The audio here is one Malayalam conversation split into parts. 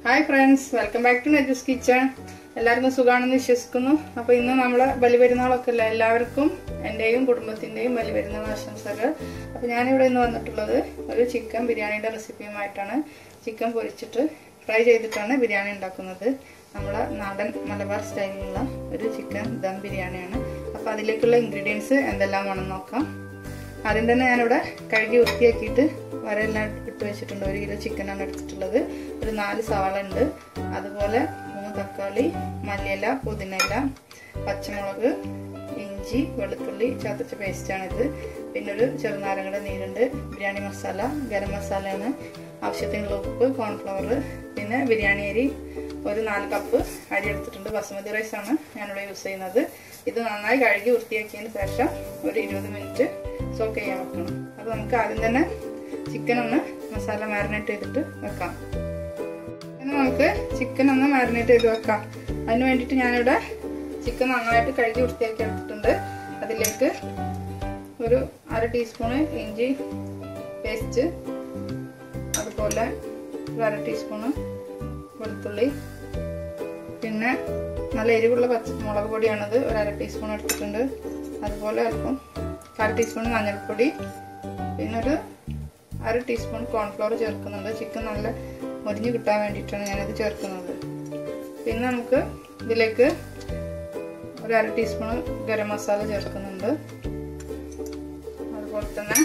hi friends welcome back to Neja's kitchen എല്ലാവർക്കും സുഖമാണെന്ന് വിശ്വസിക്കുന്നു അപ്പോൾ ഇന്ന് നമ്മൾ ബലിപെരുന്നാളൊക്കെ അല്ല എല്ലാവർക്കും എൻ്റെയും കുടുംബത്തിൻ്റെയും ബലിപെരുന്നാൾ ആശംസകൾ അപ്പോൾ ഞാനിവിടെ ഇന്ന് വന്നിട്ടുള്ളത് ഒരു ചിക്കൻ ബിരിയാണിയുടെ റെസിപ്പിയുമായിട്ടാണ് ചിക്കൻ പൊരിച്ചിട്ട് ഫ്രൈ ചെയ്തിട്ടാണ് ബിരിയാണി ഉണ്ടാക്കുന്നത് നമ്മളെ നാടൻ മലബാർ സ്റ്റൈലിലുള്ള ഒരു ചിക്കൻ ദം ബിരിയാണിയാണ് അപ്പോൾ അതിലേക്കുള്ള ഇൻഗ്രീഡിയൻസ് എന്തെല്ലാം വേണം നോക്കാം ആദ്യം തന്നെ ഞാനിവിടെ കഴുകി വൃത്തിയാക്കിയിട്ട് വരെല്ലാം ഇട്ട് വെച്ചിട്ടുണ്ട് ഒരു കിലോ ചിക്കനാണ് എടുത്തിട്ടുള്ളത് ഒരു നാല് സവാള ഉണ്ട് അതുപോലെ മൂന്ന് തക്കാളി മല്ലിയില പുതിനയില പച്ചമുളക് ഇഞ്ചി വെളുത്തുള്ളി ചതച്ച പേസ്റ്റാണിത് പിന്നെ ഒരു ചെറുനാരങ്ങയുടെ നീരുണ്ട് ബിരിയാണി മസാല ഗരം മസാലയാണ് ആവശ്യത്തിനുള്ള ഉപ്പ് കോൺഫ്ലവർ പിന്നെ ബിരിയാണി അരി ഒരു നാല് കപ്പ് അരി എടുത്തിട്ടുണ്ട് ബസുമതി റൈസാണ് ഞാനിവിടെ യൂസ് ചെയ്യുന്നത് ഇത് നന്നായി കഴുകി വൃത്തിയാക്കിയതിന് ശേഷം ഒരു ഇരുപത് മിനിറ്റ് സോക്ക് ചെയ്യാൻ വെക്കണം അപ്പോൾ നമുക്ക് ആദ്യം തന്നെ ചിക്കൻ ഒന്ന് മസാല മാരിനേറ്റ് ചെയ്തിട്ട് വെക്കാം ഇനി നമുക്ക് ചിക്കൻ ഒന്ന് മാരിനേറ്റ് ചെയ്ത് വെക്കാം അതിന് വേണ്ടിയിട്ട് ഞാനിവിടെ ചിക്കൻ നന്നായിട്ട് കഴുകി വൃത്തിയാക്കി എടുത്തിട്ടുണ്ട് അതിലേക്ക് ഒരു അര ടീസ്പൂണ് ഇഞ്ചി പേസ്റ്റ് അതുപോലെ ഒരു അര ടീസ്പൂണ് വെളുത്തുള്ളി പിന്നെ നല്ല എരിവുള്ള പച്ചമുളക് പൊടിയാണത് ഒരു അര ടീസ്പൂൺ എടുത്തിട്ടുണ്ട് അതുപോലെ അല്പം കാൽ ടീസ്പൂൺ മഞ്ഞൾപ്പൊടി പിന്നെ ഒരു അര ടീസ്പൂൺ കോൺഫ്ലവർ ചേർക്കുന്നുണ്ട് ചിക്കൻ നല്ല മുരിഞ്ഞ് കിട്ടാൻ വേണ്ടിയിട്ടാണ് ഞാനിത് ചേർക്കുന്നത് പിന്നെ നമുക്ക് ഇതിലേക്ക് ഒരു അര ടീസ്പൂൺ ഗരം മസാല ചേർക്കുന്നുണ്ട് അതുപോലെ തന്നെ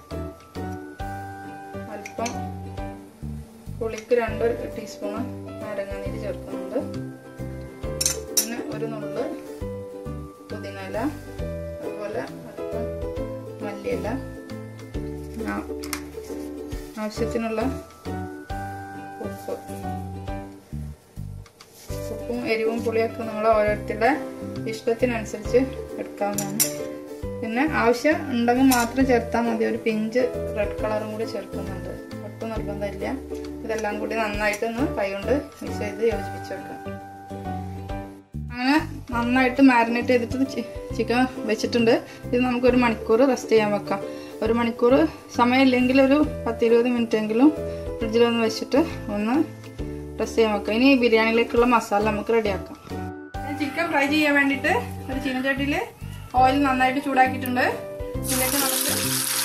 അല്പം പുളിക്ക് രണ്ട് ടീസ്പൂൺ നാരങ്ങാനീര് ചേർക്കുന്നുണ്ട് പിന്നെ ഒരു നുള്ള് പുതിനയില അതുപോലെ അല്പം മല്ലിയില ആവശ്യത്തിനുള്ള ഉപ്പ് ഉപ്പും എരിവും പുളിയൊക്കെ നമ്മൾ ഓരോരുത്തരുടെ ഇഷ്ടത്തിനനുസരിച്ച് എടുക്കാവുന്നതാണ് പിന്നെ ആവശ്യം ഉണ്ടെങ്കിൽ മാത്രം ചേർത്താൽ മതി ഒരു പിഞ്ച് റെഡ് കളറും കൂടി ചേർക്കുന്നുണ്ട് ഒട്ടും നിർബന്ധമില്ല ഇതെല്ലാം കൂടി നന്നായിട്ട് ഒന്ന് കൈകൊണ്ട് മിക്സ് ചെയ്ത് യോജിപ്പിച്ച് വെക്കാം അങ്ങനെ നന്നായിട്ട് മാരിനേറ്റ് ചെയ്തിട്ട് ചിക്കൻ വെച്ചിട്ടുണ്ട് ഇത് നമുക്ക് ഒരു മണിക്കൂർ റെസ്റ്റ് ചെയ്യാൻ വെക്കാം ഒരു മണിക്കൂർ സമയമില്ലെങ്കിൽ ഒരു പത്തിരുപത് മിനിറ്റ് എങ്കിലും ഫ്രിഡ്ജിലൊന്ന് വെച്ചിട്ട് ഒന്ന് റെസ്റ്റ് ചെയ്യാൻ വെക്കാം ഇനി ബിരിയാണിയിലേക്കുള്ള മസാല നമുക്ക് റെഡിയാക്കാം ചിക്കൻ ഫ്രൈ ചെയ്യാൻ വേണ്ടിയിട്ട് ഒരു ചീനച്ചട്ടിയിൽ ഓയിൽ നന്നായിട്ട് ചൂടാക്കിയിട്ടുണ്ട് ഇതിലേക്ക് നമുക്ക്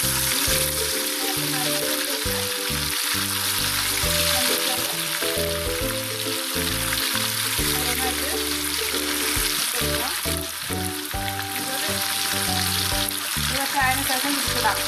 അതിന് ശേഷം തിരിച്ചിടാം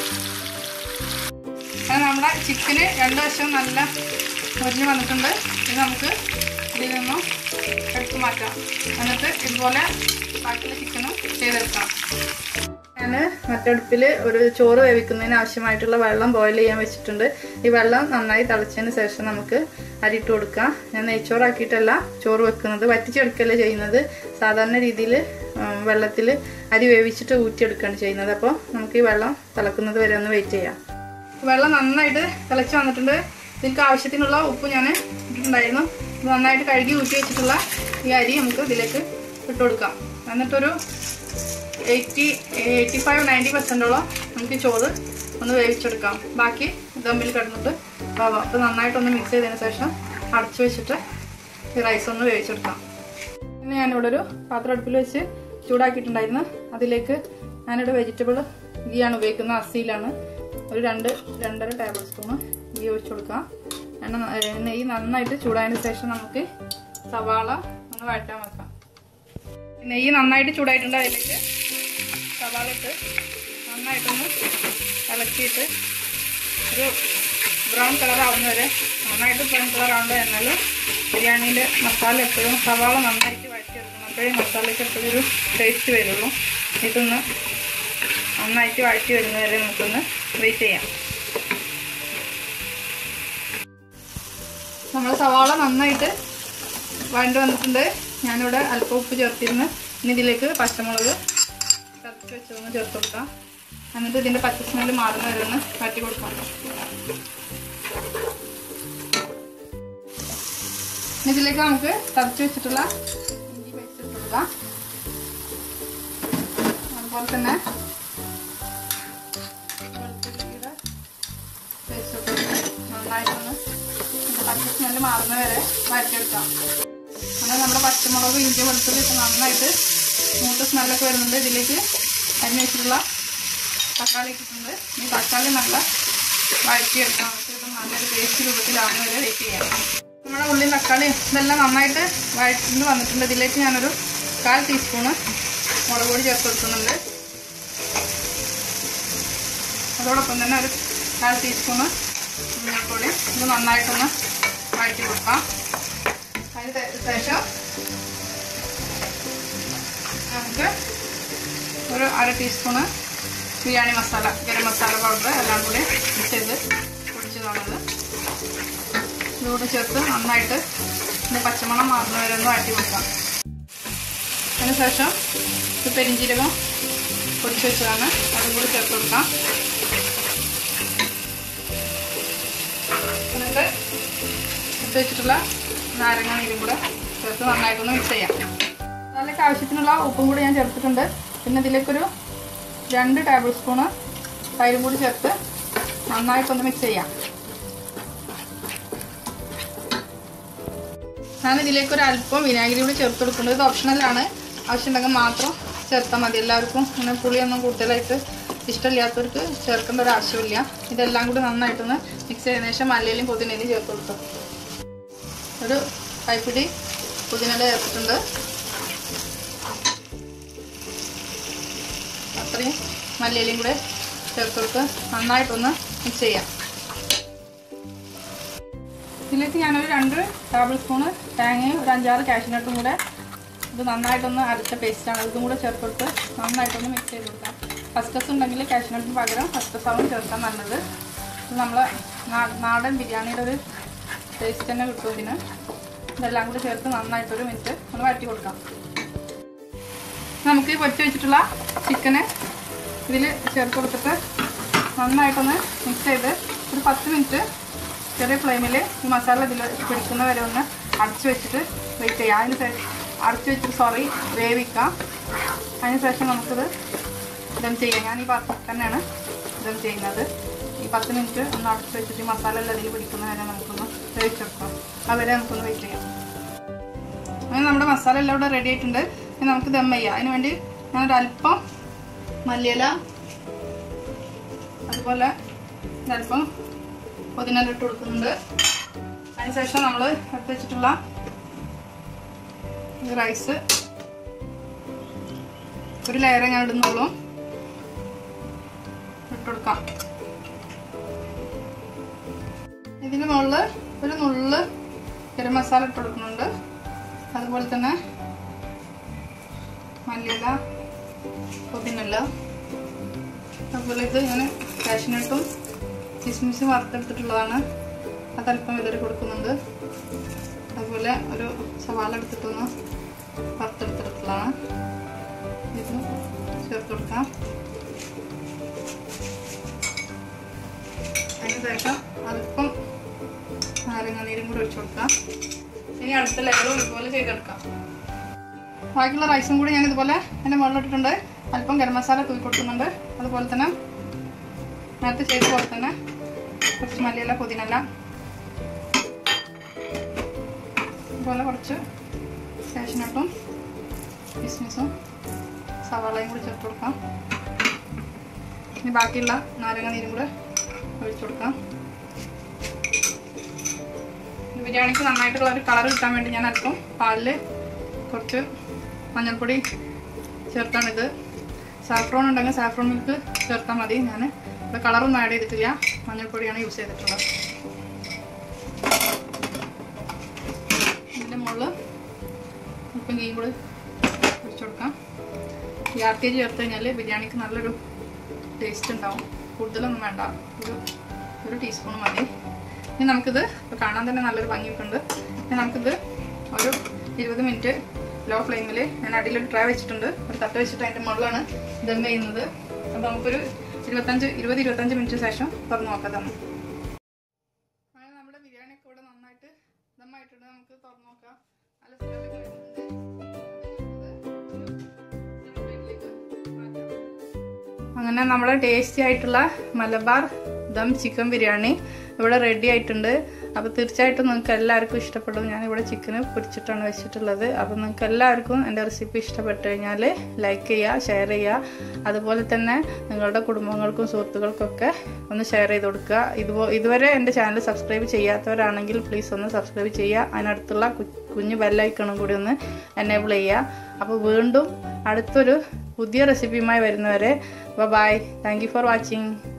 അങ്ങനെ നമ്മുടെ ചിക്കന് രണ്ട് വശവും നല്ല മുരിഞ്ഞ് വന്നിട്ടുണ്ട് ഇത് നമുക്ക് ഇതിൽ നിന്നും എടുത്തു മാറ്റാം എന്നിട്ട് ഇതുപോലെ ബാക്കിയുള്ള ചിക്കനും ചെയ്തെടുക്കാം ഞാൻ മറ്റടുപ്പിൽ ഒരു ചോറ് വേവിക്കുന്നതിന് ആവശ്യമായിട്ടുള്ള വെള്ളം ബോയിൽ ചെയ്യാൻ വെച്ചിട്ടുണ്ട് ഈ വെള്ളം നന്നായി തിളച്ചതിന് ശേഷം നമുക്ക് അരിയിട്ട് കൊടുക്കാം ഞാൻ നെയ്ച്ചോറാക്കിയിട്ടല്ല ചോറ് വെക്കുന്നത് വറ്റിച്ചെടുക്കല്ലേ ചെയ്യുന്നത് സാധാരണ രീതിയിൽ വെള്ളത്തിൽ അരി വേവിച്ചിട്ട് ഊറ്റിയെടുക്കുകയാണ് ചെയ്യുന്നത് അപ്പോൾ നമുക്ക് ഈ വെള്ളം തിളക്കുന്നത് വരെ ഒന്ന് വെയിറ്റ് ചെയ്യാം വെള്ളം നന്നായിട്ട് തിളച്ച് വന്നിട്ടുണ്ട് ഇതിലേക്ക് ആവശ്യത്തിനുള്ള ഉപ്പ് ഞാൻ ഇട്ടിട്ടുണ്ടായിരുന്നു നന്നായിട്ട് കഴുകി ഊറ്റി വെച്ചിട്ടുള്ള ഈ അരി നമുക്ക് ഇതിലേക്ക് ഇട്ട് കൊടുക്കാം എന്നിട്ടൊരു എയ്റ്റി എയ്റ്റി ഫൈവ് നയൻറ്റി പെർസെൻറ്റോളം നമുക്ക് ചോറ് ഒന്ന് വേവിച്ചെടുക്കാം ബാക്കി ദമ്മിൽ കിടന്നിട്ട് ആവാം അപ്പോൾ നന്നായിട്ടൊന്ന് മിക്സ് ചെയ്തതിന് ശേഷം അടച്ചു വെച്ചിട്ട് ഈ റൈസ് ഒന്ന് വേവിച്ചെടുക്കാം പിന്നെ ഞാനിവിടെ ഒരു പാത്രം അടുപ്പിൽ വെച്ച് ചൂടാക്കിയിട്ടുണ്ടായിരുന്നു അതിലേക്ക് ഞാനിവിടെ വെജിറ്റബിൾ ഗീയാണ് ഉപയോഗിക്കുന്നത് അസിയിലാണ് ഒരു രണ്ട് രണ്ടര ടേബിൾ സ്പൂണ് ഗീ ഒഴിച്ചു കൊടുക്കാം എണ്ണ നെയ്യ് നന്നായിട്ട് ചൂടായതിന് ശേഷം നമുക്ക് സവാള ഒന്ന് വഴറ്റാൻ വെക്കാം നെയ്യ് നന്നായിട്ട് ചൂടായിട്ടുണ്ട് അതിലേക്ക് സവാള ഇട്ട് നന്നായിട്ടൊന്ന് ഇളക്കിയിട്ട് ഒരു ബ്രൗൺ കളർ ആവുന്ന വരെ നന്നായിട്ട് ബ്രൗൺ കളർ ആവുമ്പോൾ എന്നാലും ബിരിയാണീൻ്റെ മസാല എപ്പോഴും സവാള നന്നായിട്ട് വഴറ്റിയെടുക്കണം അപ്പോഴേ മസാലയ്ക്ക് എപ്പോഴും ഒരു ടേസ്റ്റ് വരുള്ളൂ ഇതൊന്ന് നന്നായിട്ട് വഴറ്റി വരുന്നവരെ നമുക്കൊന്ന് വെയിറ്റ് ചെയ്യാം നമ്മൾ സവാള നന്നായിട്ട് വഴണ്ട് വന്നിട്ടുണ്ട് ഞാനിവിടെ അല്പം ഉപ്പ് ചേർത്തിരുന്നു ഇനി ഇതിലേക്ക് പച്ചമുളക് ചതച്ച് വെച്ചതൊന്ന് ചേർത്ത് കൊടുക്കാം എന്നിട്ട് ഇതിൻ്റെ പച്ച സ്മെല്ല് മാറുന്ന വരെ ഒന്ന് വഴറ്റി കൊടുക്കാം ഇതിലേക്ക് നമുക്ക് ചതച്ച് വെച്ചിട്ടുള്ള ഇഞ്ചി പേസ്റ്റ് ഇട്ട് കൊടുക്കാം അതുപോലെ തന്നെ വെളുത്തുള്ളിയുടെ പേസ്റ്റ് ഇട്ട് കൊടുക്കാം നന്നായിട്ടൊന്ന് പച്ച സ്മെല്ല് സ്മെല്ല് മാറുന്ന വരെ വഴറ്റിയെടുക്കാം അങ്ങനെ നമ്മുടെ പച്ചമുളക് ഇഞ്ചി വെളുത്തുള്ളി ഒക്കെ നന്നായിട്ട് മൂത്ത സ്മെല്ലൊക്കെ വരുന്നുണ്ട് ഇതിലേക്ക് അരിഞ്ഞ് വെച്ചിട്ടുള്ള തക്കാളി ഇട്ടിട്ടുണ്ട് ഈ തക്കാളി നല്ല വഴറ്റിയെടുക്കാം നമുക്ക് ഇത് നല്ലൊരു പേസ്റ്റ് രൂപത്തിലാവുന്ന വരെ വെയിറ്റ് ചെയ്യാം നമ്മുടെ ഉള്ളിയും തക്കാളിയും ഇതെല്ലാം നന്നായിട്ട് വഴറ്റിന്ന് വന്നിട്ടുണ്ട് ഇതിലേക്ക് ഞാനൊരു കാൽ ടീസ്പൂണ് മുളക് പൊടി ചേർത്ത് കൊടുക്കുന്നുണ്ട് അതോടൊപ്പം തന്നെ ഒരു കാൽ ടീസ്പൂണ് മഞ്ഞൾപ്പൊടി ഇത് നന്നായിട്ടൊന്ന് വഴറ്റി കൊടുക്കാം അതിന് ശേഷം നമുക്ക് ഒരു അര ടീസ്പൂണ് ബിരിയാണി മസാല ഗരം മസാല പൗഡർ എല്ലാം കൂടി മിക്സ് ചെയ്ത് പൊടിച്ചതാണത് ഇതുകൂടി ചേർത്ത് നന്നായിട്ട് ഇതിൻ്റെ പച്ചമണം മാറുന്ന വരെ ഒന്ന് വഴറ്റി കൊടുക്കാം അതിന് ശേഷം ഇത് പെരിഞ്ചീരകം പൊടിച്ച് വെച്ചതാണ് അതും കൂടി ചേർത്ത് കൊടുക്കാം എന്നിട്ട് എടുത്ത് വെച്ചിട്ടുള്ള നാരങ്ങ നീരും കൂടെ ചേർത്ത് നന്നായിട്ടൊന്ന് മിക്സ് ചെയ്യാം അതിലേക്ക് ആവശ്യത്തിനുള്ള ഉപ്പും കൂടി ഞാൻ ചേർത്തിട്ടുണ്ട് പിന്നെ ഇതിലേക്കൊരു രണ്ട് ടേബിൾ സ്പൂണ് തൈരും കൂടി ചേർത്ത് നന്നായിട്ടൊന്ന് മിക്സ് ചെയ്യാം ഞാൻ ഇതിലേക്ക് ഒരു അല്പം വിനാഗിരി കൂടി ചേർത്ത് കൊടുക്കുന്നത് ഇത് ഓപ്ഷണലാണ് ആവശ്യമുണ്ടെങ്കിൽ മാത്രം ചേർത്താൽ മതി എല്ലാവർക്കും അങ്ങനെ പുളിയൊന്നും കൂടുതലായിട്ട് ഇഷ്ടമില്ലാത്തവർക്ക് ചേർക്കേണ്ട ഒരു ആവശ്യമില്ല ഇതെല്ലാം കൂടി നന്നായിട്ടൊന്ന് മിക്സ് ചെയ്തതിനു ശേഷം മല്ലിയിലും പുതിനയിലും ചേർത്ത് കൊടുക്കും ഒരു കൈപ്പിടി പുതിനയില ചേർത്തിട്ടുണ്ട് അത്രയും മല്ലിയിലും കൂടെ ചേർത്ത് കൊടുത്ത് നന്നായിട്ടൊന്ന് മിക്സ് ചെയ്യാം ഇതിലേക്ക് ഞാനൊരു രണ്ട് ടേബിൾ സ്പൂണ് തേങ്ങയും ഒരു അഞ്ചാറ് കാഷ്നട്ടും കൂടെ ഇത് നന്നായിട്ടൊന്ന് അരച്ച പേസ്റ്റാണ് ഇതും കൂടെ ചേർത്ത് കൊടുത്ത് നന്നായിട്ടൊന്ന് മിക്സ് ചെയ്ത് കൊടുക്കാം കസ്കസ് ഉണ്ടെങ്കിൽ കാഷ്നട്ടിന് പകരം കസ്കസ് ആവും ചേർക്കാൻ നല്ലത് ഇത് നമ്മൾ നാടൻ ബിരിയാണിയുടെ ഒരു ടേസ്റ്റ് തന്നെ കിട്ടും ഇതിന് ഇതെല്ലാം കൂടി ചേർത്ത് നന്നായിട്ടൊരു മിനിറ്റ് ഒന്ന് വഴറ്റി കൊടുക്കാം നമുക്ക് ഈ പൊറ്റി വെച്ചിട്ടുള്ള ചിക്കന് ഇതിൽ ചേർത്ത് കൊടുത്തിട്ട് നന്നായിട്ടൊന്ന് മിക്സ് ചെയ്ത് ഒരു പത്ത് മിനിറ്റ് ചെറിയ ഫ്ലെയിമിൽ ഈ മസാല ഇതിൽ പിടിക്കുന്ന വരെ ഒന്ന് അടച്ചു വെച്ചിട്ട് വെയിറ്റ് ചെയ്യാം അതിന് ശേഷം അടച്ചു വെച്ചിട്ട് സോറി വേവിക്കാം അതിന് ശേഷം നമുക്കിത് ദം ചെയ്യാം ഞാൻ ഈ പാത്രത്തിൽ തന്നെയാണ് ദം ചെയ്യുന്നത് ഈ പത്ത് മിനിറ്റ് ഒന്ന് അടച്ചു വെച്ചിട്ട് ഈ മസാല എല്ലാം അതിൽ പിടിക്കുന്ന വരെ നമുക്കൊന്ന് വേവിച്ചെടുക്കാം അതുവരെ നമുക്കൊന്ന് വെയിറ്റ് ചെയ്യാം അങ്ങനെ നമ്മുടെ മസാല എല്ലാം ഇവിടെ റെഡി ആയിട്ടുണ്ട് ഇനി നമുക്ക് ദം ചെയ്യാം അതിന് വേണ്ടി ഞാനൊരു അല്പം മല്ലിയില അതുപോലെ ഒരല്പം പുതിന ഇട്ട് കൊടുക്കുന്നുണ്ട് അതിനുശേഷം നമ്മൾ എടുത്ത് വെച്ചിട്ടുള്ള ഈ റൈസ് ഒരു ലെയറെ ഞാൻ ഇടുന്നുള്ളൂ ഇട്ടുകൊടുക്കാം ഇതിന് മുകളിൽ ഒരു നുള്ള് ഗരം മസാല ഇട്ട് കൊടുക്കുന്നുണ്ട് അതുപോലെ തന്നെ മല്ലിയില പുതിനല്ല അതുപോലെ ഇത് ഞാൻ കാഷ്നട്ടും കിസ്മിസ് വറുത്തെടുത്തിട്ടുള്ളതാണ് അതല്പം വിതറി കൊടുക്കുന്നുണ്ട് അതുപോലെ ഒരു സവാള എടുത്തിട്ടൊന്ന് വറുത്തെടുത്തിട്ടുള്ളതാണ് ഇത് ചേർത്ത് കൊടുക്കാം അതിന് ശേഷം അല്പം നാരങ്ങ നീരും കൂടി ഒഴിച്ചു കൊടുക്കാം ഇനി അടുത്ത ലെവലും ഇതുപോലെ ചെയ്തെടുക്കാം ബാക്കിയുള്ള റൈസും കൂടി ഞാൻ ഇതുപോലെ എൻ്റെ മുകളിലിട്ടിട്ടുണ്ട് അല്പം ഗരം മസാല തൂക്കി കൊടുക്കുന്നുണ്ട് അതുപോലെ തന്നെ നേരത്തെ ചെയ്ത പോലെ തന്നെ കുറച്ച് മല്ലിയില പുതിനല്ല അതുപോലെ കുറച്ച് കാഷ്നട്ടും കിസ്മിസും സവാളയും കൂടി ചേർത്ത് കൊടുക്കാം ഇനി ബാക്കിയുള്ള നാരങ്ങ നീരും കൂടെ ഒഴിച്ചു കൊടുക്കാം ബിരിയാണിക്ക് നന്നായിട്ടുള്ള ഒരു കളർ കിട്ടാൻ വേണ്ടി ഞാൻ അല്പം പാലിൽ കുറച്ച് മഞ്ഞൾപ്പൊടി ചേർത്താണിത് സാഫ്രോൺ ഉണ്ടെങ്കിൽ സാഫ്രോൺ മിൽക്ക് ചേർത്താൽ മതി ഞാൻ ഇവിടെ കളറൊന്നും ആഡ് ചെയ്തിട്ടില്ല മഞ്ഞൾപ്പൊടിയാണ് യൂസ് ചെയ്തിട്ടുള്ളത് ഇതിൻ്റെ മുകളിൽ ഉപ്പും കീയും കൂടി ഒഴിച്ചു കൊടുക്കാം ഈ ആർ കെ ജി ചേർത്ത് കഴിഞ്ഞാൽ ബിരിയാണിക്ക് നല്ലൊരു ടേസ്റ്റ് ഉണ്ടാവും കൂടുതലൊന്നും വേണ്ട ഒരു ഒരു ടീസ്പൂൺ മതി ഇനി നമുക്കിത് ഇപ്പോൾ കാണാൻ തന്നെ നല്ലൊരു ഭംഗിയൊക്കെ ഉണ്ട് ഇനി നമുക്കിത് ഒരു ഇരുപത് മിനിറ്റ് ലോ ഫ്ലെയിമിൽ ഞാൻ അടിയിലൊരു ട്രൈ വെച്ചിട്ടുണ്ട് ഒരു തട്ട് വെച്ചിട്ട് അതിൻ്റെ മുകളിലാണ് ദം ചെയ്യുന്നത് അപ്പോൾ നമുക്കൊരു ഇരുപത്തഞ്ച് ഇരുപത് ഇരുപത്തഞ്ച് മിനിറ്റ് ശേഷം തുറന്ന് നോക്കാം ദം അങ്ങനെ നമ്മുടെ ബിരിയാണി ഒക്കെ ഇവിടെ നന്നായിട്ട് ദമ്മായിട്ടുണ്ട് നമുക്ക് തുറന്ന് നോക്കാം നല്ല സ്മെല്ലൊക്കെ വരുന്നുണ്ട് അങ്ങനെ നമ്മുടെ ടേസ്റ്റി ആയിട്ടുള്ള മലബാർ ദം ചിക്കൻ ബിരിയാണി ഇവിടെ റെഡി ആയിട്ടുണ്ട് അപ്പോൾ തീർച്ചയായിട്ടും നിങ്ങൾക്ക് എല്ലാവർക്കും ഇഷ്ടപ്പെടും ഞാനിവിടെ ചിക്കന് പൊരിച്ചിട്ടാണ് വെച്ചിട്ടുള്ളത് അപ്പോൾ നിങ്ങൾക്ക് എല്ലാവർക്കും എൻ്റെ റെസിപ്പി ഇഷ്ടപ്പെട്ടു കഴിഞ്ഞാൽ ലൈക്ക് ചെയ്യുക ഷെയർ ചെയ്യുക അതുപോലെ തന്നെ നിങ്ങളുടെ കുടുംബങ്ങൾക്കും സുഹൃത്തുക്കൾക്കൊക്കെ ഒന്ന് ഷെയർ ചെയ്ത് കൊടുക്കുക ഇതുപോ ഇതുവരെ എൻ്റെ ചാനൽ സബ്സ്ക്രൈബ് ചെയ്യാത്തവരാണെങ്കിൽ പ്ലീസ് ഒന്ന് സബ്സ്ക്രൈബ് ചെയ്യുക അതിനടുത്തുള്ള കുഞ്ഞു ബെല്ലൈക്കണും കൂടി ഒന്ന് എനേബിൾ ചെയ്യുക അപ്പോൾ വീണ്ടും അടുത്തൊരു പുതിയ റെസിപ്പിയുമായി വരുന്നവരെ bye thank you for watching